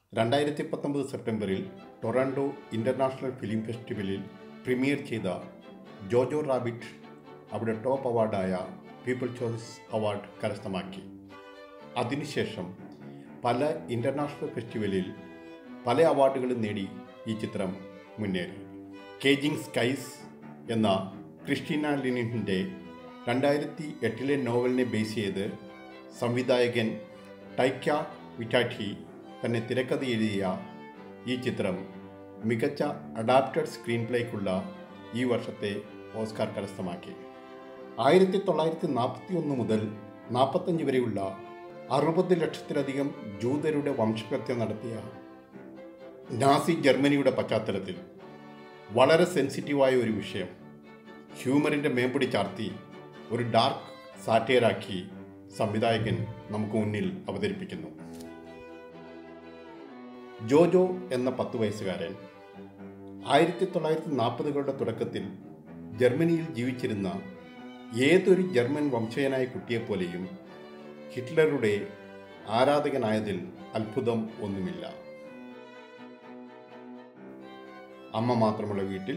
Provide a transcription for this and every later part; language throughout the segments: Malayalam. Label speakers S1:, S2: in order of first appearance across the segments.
S1: രണ്ടായിരത്തി പത്തൊമ്പത് സെപ്റ്റംബറിൽ ടൊറാൻഡോ ഇൻ്റർനാഷണൽ ഫിലിം ഫെസ്റ്റിവലിൽ പ്രീമിയർ ചെയ്ത ജോജോ റാബിറ്റ് അവിടെ ടോപ്പ് അവാർഡായ പീപ്പിൾ ചോയ്സ് അവാർഡ് കരസ്ഥമാക്കി അതിനുശേഷം പല ഇൻ്റർനാഷണൽ ഫെസ്റ്റിവലിൽ പല അവാർഡുകളും നേടി ഈ ചിത്രം മുന്നേറി കേജിങ് സ്കൈസ് എന്ന ക്രിസ്റ്റീന ലിനിൻ്റെ രണ്ടായിരത്തി എട്ടിലെ നോവലിനെ ബേസ് ചെയ്ത് സംവിധായകൻ ടൈക്ക വിറ്റാഠി തന്നെ തിരക്കഥ എഴുതിയ ഈ ചിത്രം മികച്ച അഡാപ്റ്റഡ് സ്ക്രീൻ പ്ലേക്കുള്ള ഈ വർഷത്തെ ഓസ്കാർ കരസ്ഥമാക്കി ആയിരത്തി തൊള്ളായിരത്തി നാൽപ്പത്തി ഒന്ന് മുതൽ നാൽപ്പത്തഞ്ച് വരെയുള്ള അറുപത് ലക്ഷത്തിലധികം ജൂതരുടെ വംശഹത്യ നടത്തിയ നാസി ജർമ്മനിയുടെ പശ്ചാത്തലത്തിൽ വളരെ സെൻസിറ്റീവായ ഒരു വിഷയം ഹ്യൂമറിൻ്റെ മേമ്പടി ചാർത്തി ഒരു ഡാർക്ക് സാറ്റയറാക്കി സംവിധായകൻ നമുക്ക് മുന്നിൽ അവതരിപ്പിക്കുന്നു ജോജോ എന്ന പത്ത് വയസ്സുകാരൻ ആയിരത്തി തൊള്ളായിരത്തി നാൽപ്പതുകളുടെ തുടക്കത്തിൽ ജർമ്മനിയിൽ ജീവിച്ചിരുന്ന ഏതൊരു ജർമ്മൻ വംശജനായ കുട്ടിയെപ്പോലെയും ഹിറ്റ്ലറുടെ ആരാധകനായതിൽ അത്ഭുതം ഒന്നുമില്ല അമ്മ മാത്രമുള്ള വീട്ടിൽ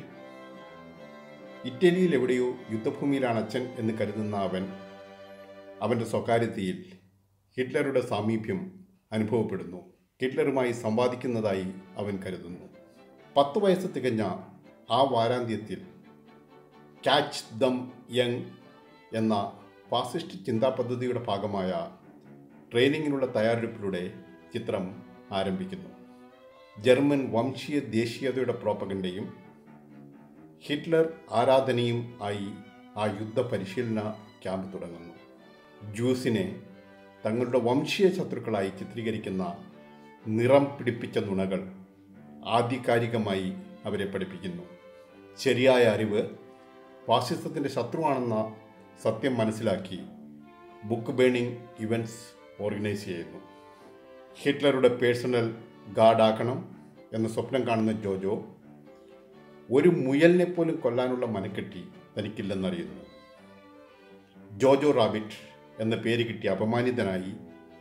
S1: ഇറ്റലിയിൽ എവിടെയോ യുദ്ധഭൂമിയിലാണ് അച്ഛൻ എന്ന് കരുതുന്ന അവൻ അവൻ്റെ സ്വകാര്യതയിൽ ഹിറ്റ്ലറുടെ സാമീപ്യം അനുഭവപ്പെടുന്നു ഹിറ്റ്ലറുമായി സംവാദിക്കുന്നതായി അവൻ കരുതുന്നു പത്ത് വയസ്സ് തികഞ്ഞ ആ വാരാന്ത്യത്തിൽ ക്യാച്ച് ദം യങ് എന്ന ഫാസിസ്റ്റ് ചിന്താ പദ്ധതിയുടെ ഭാഗമായ ട്രെയിനിങ്ങിനുള്ള തയ്യാറെടുപ്പിലൂടെ ചിത്രം ആരംഭിക്കുന്നു ജർമ്മൻ വംശീയ ദേശീയതയുടെ പ്രോപ്പകൻ്റെയും ഹിറ്റ്ലർ ആരാധനയും ആയി ആ യുദ്ധ പരിശീലന ക്യാമ്പ് തുടങ്ങുന്നു ജ്യൂസിനെ തങ്ങളുടെ വംശീയ ശത്രുക്കളായി ചിത്രീകരിക്കുന്ന നിറം പിടിപ്പിച്ച നുണകൾ ആധികാരികമായി അവരെ പഠിപ്പിക്കുന്നു ശരിയായ അറിവ് ഫാസിസത്തിൻ്റെ ശത്രുവാണെന്ന സത്യം മനസ്സിലാക്കി ബുക്ക് ബേണിംഗ് ഇവൻറ്റ്സ് ഓർഗനൈസ് ചെയ്യുന്നു ഹിറ്റ്ലറുടെ പേഴ്സണൽ ഗാർഡാക്കണം എന്ന സ്വപ്നം കാണുന്ന ജോജോ ഒരു മുയലിനെ പോലും കൊല്ലാനുള്ള മനക്കെട്ടി തനിക്കില്ലെന്നറിയുന്നു ജോജോ റാബിറ്റ് എന്ന പേര് കിട്ടി അപമാനിതനായി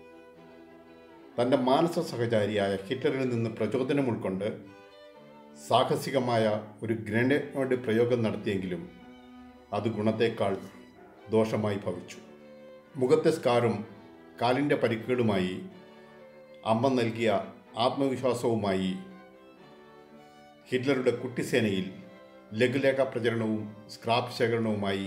S1: തൻ്റെ മാനസ സഹചാരിയായ ഹിറ്റ്ലറിൽ നിന്ന് പ്രചോദനം ഉൾക്കൊണ്ട് സാഹസികമായ ഒരു ഗ്രനേഡ് പ്രയോഗം നടത്തിയെങ്കിലും അത് ഗുണത്തേക്കാൾ ദോഷമായി ഭവിച്ചു മുഖത്തെ സ്കാറും കാലിൻ്റെ പരിക്കുകളുമായി അമ്മ നൽകിയ ആത്മവിശ്വാസവുമായി ഹിറ്റ്ലറുടെ കുട്ടിസേനയിൽ ലഘുലേഖ പ്രചരണവും സ്ക്രാപ്പ് ശേഖരണവുമായി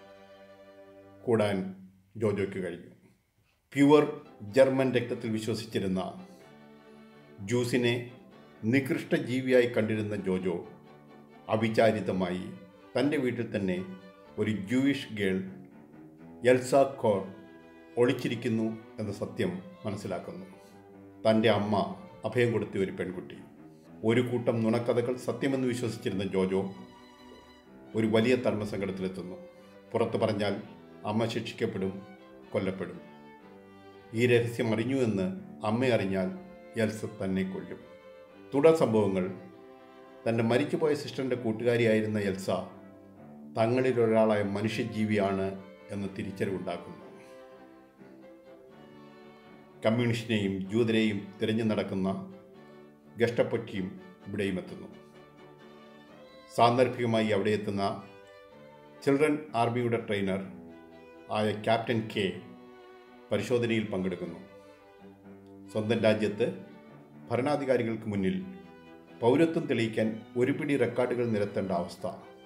S1: കൂടാൻ ജോജോയ്ക്ക് കഴിഞ്ഞു പ്യുവർ ജർമ്മൻ രക്തത്തിൽ വിശ്വസിച്ചിരുന്ന ജ്യൂസിനെ നികൃഷ്ട ജീവിയായി കണ്ടിരുന്ന ജോജോ അവിചാരിതമായി തൻ്റെ വീട്ടിൽ തന്നെ ഒരു ജൂയിഷ് ഗേൾ എൽസ കോർ ഒളിച്ചിരിക്കുന്നു എന്ന സത്യം മനസ്സിലാക്കുന്നു തൻ്റെ അമ്മ അഭയം കൊടുത്ത ഒരു പെൺകുട്ടി ഒരു കൂട്ടം നുണക്കഥകൾ സത്യമെന്ന് വിശ്വസിച്ചിരുന്ന ജോജോ ഒരു വലിയ ധർമ്മസങ്കടത്തിലെത്തുന്നു പുറത്തു പറഞ്ഞാൽ അമ്മ ശിക്ഷിക്കപ്പെടും കൊല്ലപ്പെടും ഈ രഹസ്യം അറിഞ്ഞുവെന്ന് അമ്മ അറിഞ്ഞാൽ എൽസ തന്നെ കൊല്ലും തുടർ സംഭവങ്ങൾ തൻ്റെ മരിച്ചുപോയ സിസ്റ്ററിൻ്റെ കൂട്ടുകാരിയായിരുന്ന എൽസ തങ്ങളിലൊരാളായ മനുഷ്യജീവിയാണ് എന്ന തിരിച്ചറിവുണ്ടാക്കുന്നു കമ്മ്യൂണിസ്റ്റിനെയും ജൂതരെയും തിരഞ്ഞു നടക്കുന്ന ഗസ്റ്റപ്പോ ടീം ഇവിടെയും എത്തുന്നു സാന്ദർഭികമായി അവിടെ എത്തുന്ന ചിൽഡ്രൻ ആർമിയുടെ ട്രെയിനർ ആയ ക്യാപ്റ്റൻ കെ പരിശോധനയിൽ പങ്കെടുക്കുന്നു സ്വന്തം രാജ്യത്ത് ഭരണാധികാരികൾക്ക് മുന്നിൽ പൗരത്വം തെളിയിക്കാൻ ഒരു പിടി റെക്കോർഡുകൾ നിരത്തേണ്ട അവസ്ഥ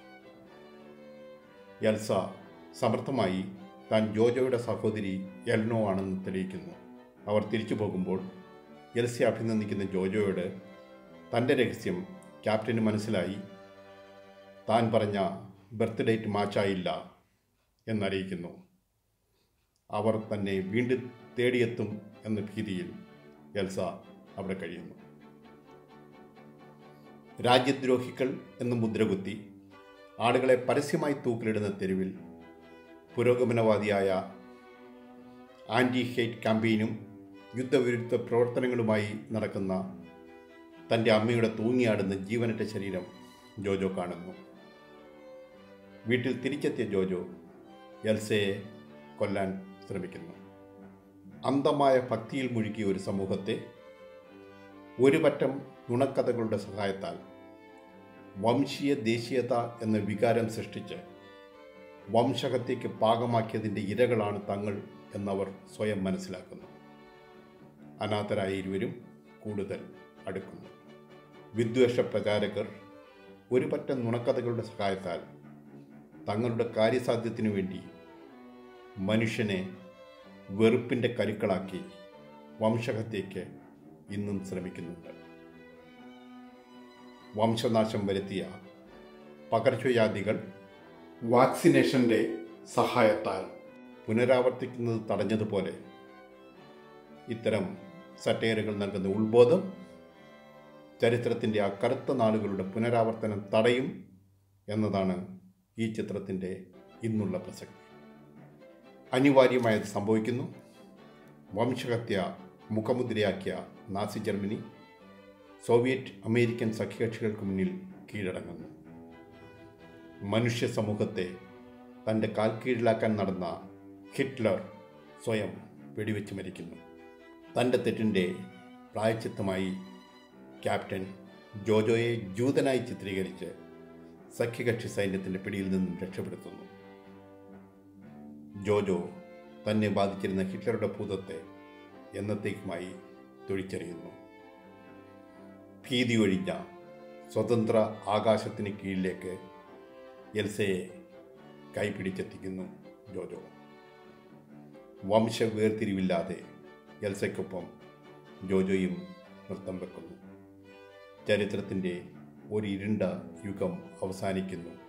S1: എൽസ സമർത്ഥമായി താൻ ജോജോയുടെ സഹോദരി എൽനോ ആണെന്ന് തെളിയിക്കുന്നു അവർ തിരിച്ചു പോകുമ്പോൾ എൽസി അഭിനന്ദിക്കുന്ന ജോജോയോട് തൻ്റെ രഹസ്യം ക്യാപ്റ്റന് മനസ്സിലായി താൻ പറഞ്ഞ ബർത്ത് ഡേറ്റ് മാച്ചായില്ല എന്നറിയിക്കുന്നു അവർ തന്നെ വീണ്ടും തേടിയെത്തും എന്ന ഭീതിയിൽ എൽസ അവിടെ കഴിയുന്നു രാജ്യദ്രോഹികൾ എന്ന് മുദ്രകുത്തി ആളുകളെ പരസ്യമായി തൂക്കിലിടുന്ന തെരുവിൽ പുരോഗമനവാദിയായ ആൻറ്റി ഹെയ്റ്റ് ക്യാമ്പയിനും യുദ്ധവിരുദ്ധ പ്രവർത്തനങ്ങളുമായി നടക്കുന്ന തൻ്റെ അമ്മയുടെ തൂങ്ങിയാടുന്ന ജീവനറ്റ ശരീരം ജോജോ കാണുന്നു വീട്ടിൽ തിരിച്ചെത്തിയ ജോജോ എൽസയെ കൊല്ലാൻ ശ്രമിക്കുന്നു അന്ധമായ ഭക്തിയിൽ മുഴുകിയ ഒരു സമൂഹത്തെ ഒരു പറ്റം നുണക്കഥകളുടെ സഹായത്താൽ വംശീയ ദേശീയത എന്ന വികാരം സൃഷ്ടിച്ച് വംശഹത്യയ്ക്ക് പാകമാക്കിയതിൻ്റെ ഇരകളാണ് തങ്ങൾ എന്നവർ സ്വയം മനസ്സിലാക്കുന്നു അനാഥരായ ഇരുവരും കൂടുതൽ അടുക്കുന്നു വിദ്വേഷ പ്രചാരകർ ഒരു പറ്റം നുണക്കഥകളുടെ സഹായത്താൽ തങ്ങളുടെ കാര്യസാധ്യത്തിനു വേണ്ടി മനുഷ്യനെ വെറുപ്പിൻ്റെ കരുക്കളാക്കി വംശഹത്യയ്ക്ക് ഇന്നും ശ്രമിക്കുന്നുണ്ട് വംശനാശം വരുത്തിയ പകർച്ചവ്യാധികൾ വാക്സിനേഷൻ്റെ സഹായത്താൽ പുനരാവർത്തിക്കുന്നത് തടഞ്ഞതുപോലെ ഇത്തരം സറ്റയറുകൾ നൽകുന്ന ഉത്ബോധം ചരിത്രത്തിൻ്റെ ആ കറുത്ത നാളുകളുടെ പുനരാവർത്തനം തടയും എന്നതാണ് ഈ ചിത്രത്തിൻ്റെ ഇന്നുള്ള പ്രസക്തി അനിവാര്യമായത് സംഭവിക്കുന്നു വംശഹത്യ മുഖമുദ്രയാക്കിയ നാസി ജർമ്മനി സോവിയറ്റ് അമേരിക്കൻ സഖ്യകക്ഷികൾക്ക് മുന്നിൽ കീഴടങ്ങുന്നു മനുഷ്യ സമൂഹത്തെ തൻ്റെ കാൽക്കീഴിലാക്കാൻ നടന്ന ഹിറ്റ്ലർ സ്വയം വെടിവെച്ച് മരിക്കുന്നു തൻ്റെ തെറ്റിൻ്റെ പ്രായച്ചിത്തമായി ക്യാപ്റ്റൻ ജോജോയെ ജൂതനായി ചിത്രീകരിച്ച് സഖ്യകക്ഷി സൈന്യത്തിൻ്റെ പിടിയിൽ നിന്നും രക്ഷപ്പെടുത്തുന്നു ജോജോ തന്നെ ബാധിച്ചിരുന്ന ഹിറ്റ്ലറുടെ ഭൂതത്തെ എന്നത്തേക്കുമായി തൊഴിച്ചെറിയുന്നു ഭീതി ഒഴിഞ്ഞ സ്വതന്ത്ര ആകാശത്തിന് കീഴിലേക്ക് എൽസയെ കൈപിടിച്ചെത്തിക്കുന്നു ജോജോ വംശ വേർതിരിവില്ലാതെ എൽസയ്ക്കൊപ്പം ജോജോയും നൃത്തം വെക്കുന്നു ചരിത്രത്തിൻ്റെ ഒരു ഇരുണ്ട യുഗം അവസാനിക്കുന്നു